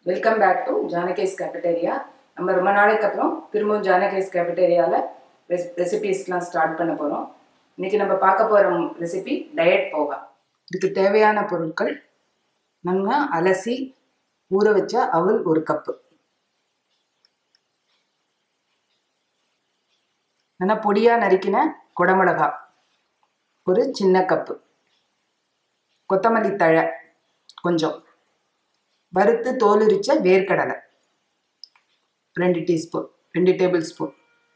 welcome back to Janaki's cafeteria நம்ம ரொம்ப நாளைக்கு அப்புறம் திரும்பவும் ஜானகேஸ் கேஃபெட்டேரியாவில் ரெஸ் ரெசிபீஸ்லாம் ஸ்டார்ட் பண்ண போகிறோம் இன்றைக்கி நம்ம பார்க்க போகிற ரெசிபி டயட் போகா இதுக்கு தேவையான பொருட்கள் நல்லா அலசி ஊற வச்ச அவல் ஒரு கப்பு நல்லா பொடியாக நறுக்கின குடமிளகா ஒரு சின்ன கப்பு கொத்தமல்லி தழை கொஞ்சம் வறுத்து தோலுரிச்ச வேர்க்கடலை ரெண்டு டீஸ்பூன் ரெண்டு டேபிள் ஸ்பூன்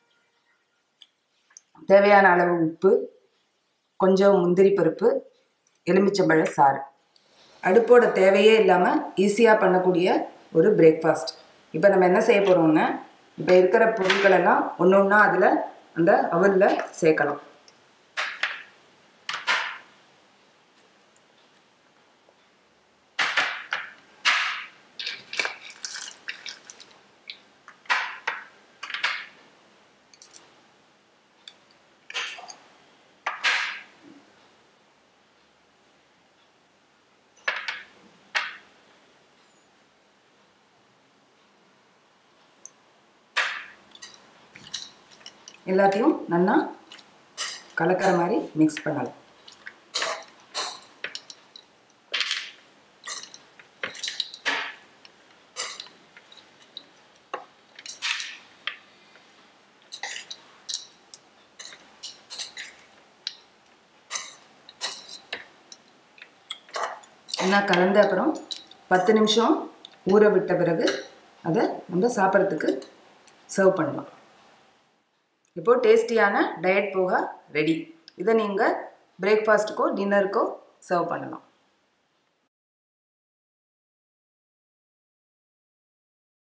தேவையான அளவு உப்பு கொஞ்சம் முந்திரி பருப்பு எலுமிச்சம்பழ சாறு அடுப்போட தேவையே இல்லாமல் ஈஸியாக பண்ணக்கூடிய ஒரு பிரேக்ஃபாஸ்ட் இப்போ நம்ம என்ன செய்ய போகிறோம்னா இப்போ இருக்கிற பொருட்களெல்லாம் ஒன்று ஒன்றா அதில் அந்த அவலில் சேர்க்கலாம் எல்லாத்தையும் நல்லா கலக்கிற மாதிரி மிக்ஸ் பண்ணலாம் எல்லாம் கலந்த அப்புறம் பத்து நிமிஷம் ஊற விட்ட பிறகு அதை நம்ம சாப்பிட்றதுக்கு சர்வ் பண்ணலாம் இப்போது டேஸ்டியான டயட் போக ரெடி இதை நீங்கள் பிரேக்ஃபாஸ்ட்டுக்கோ டின்னருக்கோ சர்வ் பண்ணலாம்